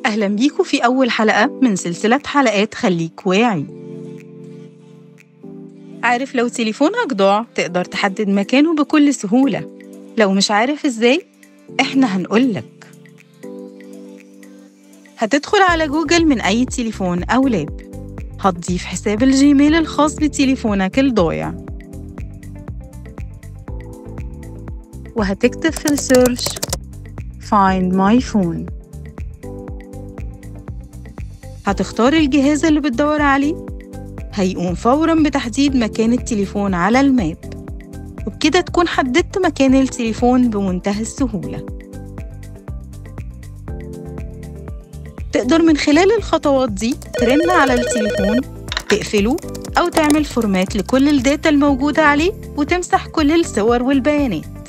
أهلا بيكم في أول حلقة من سلسلة حلقات خليك واعي عارف لو تليفونك ضاع تقدر تحدد مكانه بكل سهولة لو مش عارف إزاي إحنا هنقولك هتدخل على جوجل من أي تليفون أو لاب هتضيف حساب الجيميل الخاص بتليفونك الضايع وهتكتب في السيرش Find my phone هتختار الجهاز اللي بتدور عليه هيقوم فورا بتحديد مكان التليفون على الماب وبكده تكون حددت مكان التليفون بمنتهى السهولة تقدر من خلال الخطوات دي ترن على التليفون تقفله أو تعمل فورمات لكل الداتا الموجودة عليه وتمسح كل الصور والبيانات